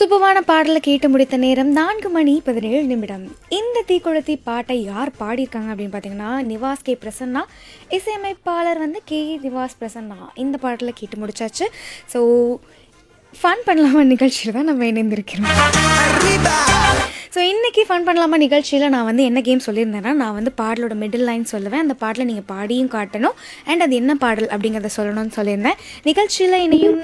சூப்பரான பாடலை கேட்டு முடித்த நேரம் நான்கு மணி பதினேழு நிமிடம் இந்த தீக்குளத்தி பாட்டை யார் பாடியிருக்காங்க அப்படின்னு பார்த்தீங்கன்னா நிவாஸ் கே பிரசன்னா இசையமைப்பாளர் வந்து கே நிவாஸ் பிரசன்னா இந்த பாடலை கேட்டு முடிச்சாச்சு ஸோ ஃபன் பண்ணலாமா நிகழ்ச்சியில் தான் நம்ம இணைந்திருக்கிறோம் ஸோ இன்றைக்கி ஃபன் பண்ணலாமா நிகழ்ச்சியில் நான் வந்து என்ன கேம் சொல்லியிருந்தேன்னா நான் வந்து பாடலோட மிடில் லைன் சொல்லுவேன் அந்த பாடலை நீங்கள் பாடியும் காட்டணும் அண்ட் அது என்ன பாடல் அப்படிங்கிறத சொல்லணும்னு சொல்லியிருந்தேன் நிகழ்ச்சியில் இனியும்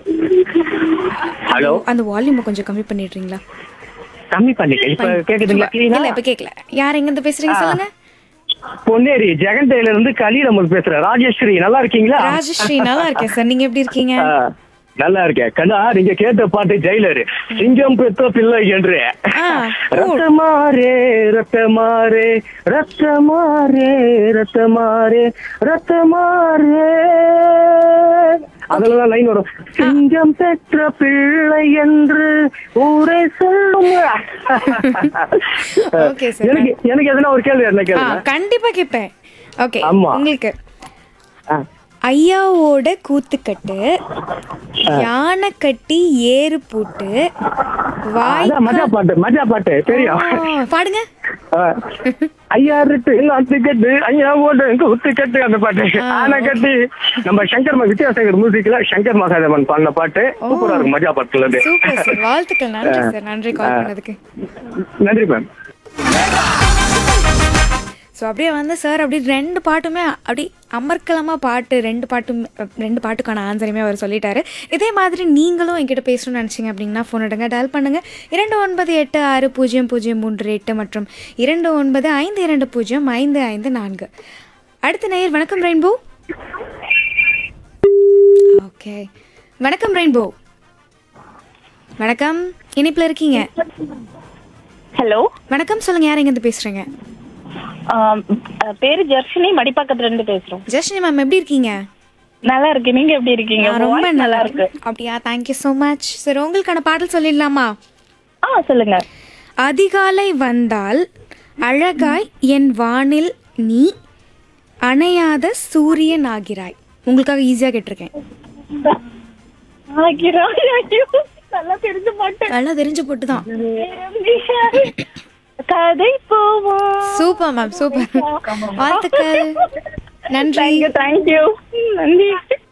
ஹலோ அந்த வால்யூமை கொஞ்சம் கம்மி பண்ணிடுறீங்களா கம்மி பண்ணிக்க இப்ப கேக்குதுங்களா clean-ஆ? இல்ல இப்ப கேட்கல யார் எங்க இருந்து பேசுறீங்க சொல்லுங்க பொன்னேரி ஜெகன்டேல இருந்து கலீல் அமர் பேசுறேன் ராஜேஸ்வரி நல்லா இருக்கீங்களா ராஜஸ்ரீ நல்லா இருக்கேன் சார் நீங்க எப்படி இருக்கீங்க ஆ, நல்லா இருக்கேன் கண்ணா நீங்க கேட்ட பாட்டு ஜெயிலர் சிங்கம் பெத்த பிள்ளை என்று ஆ, cool. ரத்தமாரே ரத்தமாரே ரத்தமாரே ரத்தமாரே ரத்தமாரே அதுலதான் லைன் வரும் சிங்கம் பெற்ற பிள்ளை என்று ஊரே சொல்லும் Okay, sir. எனக்கு எனக்கு எதனா ஒரு கேள்வி என்ன ஆ, கேளுங்க கண்டிப்பா கேட்பேன் ஓகே ஆமா. உங்களுக்கு ஆ. ஐயாவோட கூத்துக்கட்டு யானை கட்டி ஏறு பூட்டு வாய் அதான் மஜா பாட்டு மஜா பாட்டு தெரியும் பாடுங்க ஆ. ஐயா ரெட்டு நாத்து கட்டு ஐயா ஓட்டு குத்து கட்டு அந்த பாட்டு ஆனை கட்டி நம்ம சங்கர் ம- வித்யாசாகர் மியூசிக்ல சங்கர் மகாதேவன் பாடின பாட்டு சூப்பரா இருக்கும் மஜா பாட்டுல இருந்து சூப்பர் சார் வாழ்த்துக்கள் நன்றி சார் நன்றி கால் பண்ணதுக்கு நன்றி மேம் ஸோ அப்படியே வந்து சார் அப்படி ரெண்டு பாட்டுமே அப்படி அமர்க்கலமாக பாட்டு ரெண்டு பாட்டும் ரெண்டு பாட்டுக்கான ஆன்சரையுமே அவர் சொல்லிட்டாரு இதே மாதிரி நீங்களும் என்கிட்ட பேசணும்னு நினச்சிங்க அப்படின்னா ஃபோன் எடுங்க டயல் பண்ணுங்கள் இரண்டு ஒன்பது எட்டு ஆறு பூஜ்ஜியம் பூஜ்ஜியம் மூன்று எட்டு மற்றும் இரண்டு ஒன்பது ஐந்து இரண்டு பூஜ்ஜியம் ஐந்து ஐந்து நான்கு அடுத்த நேயர் வணக்கம் ரெயின்போ ஓகே வணக்கம் ரெயின்போ வணக்கம் இனிப்பில் இருக்கீங்க ஹலோ வணக்கம் சொல்லுங்கள் யார் எங்கேருந்து பேசுகிறீங்க ஆம், அஹ், பேரு ஜர்ஷினி மடிப்பாக்கத்துல இருந்து பேசுறோம் ஜஸ்டினி மேம் எப்படி இருக்கீங்க நல்லா இருக்கு நீங்க எப்படி இருக்கீங்க நான் உங்க ரொம்ப voice நல்லா இருக்கு அப்படியா தேங்க்யூ ஸோ மச் சரி உங்களுக்கான பாடல் சொல்லிடலாமா ஆ சொல்லுங்க அதிகாலை வந்தால் அழகாய் என் வானில் நீ அணையாத சூரியன் ஆகிறாய் உங்களுக்காக ஈஸியாக கேட்டிருக்கேன் ஆகிரா, ஐயோ, நல்லா தெரிஞ்ச மாட்டேன் நல்லா தெரிஞ்ச போட்டு தான் கதை போவோம் சூப்பர் மேம் சூப்பர் வாழ்த்துக்கள் நன்றி தேங்க்யூ தேங்க்யூ நன்றி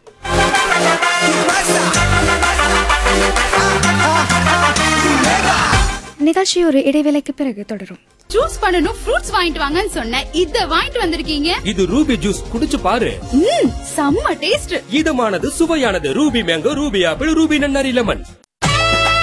நிகழ்ச்சி ஒரு இடைவேளைக்கு பிறகு தொடரும் ஜூஸ் பண்ணனும் ஃப்ரூட்ஸ் வாங்கிட்டு வாங்கன்னு சொன்னேன் இத வாங்கிட்டு வந்திருக்கீங்க இது ரூபி ஜூஸ் குடிச்சு பாரு ம் செம்ம டேஸ்ட் இதமானது சுவையானது Ruby mango Ruby apple Ruby நன்னாரி லெமன்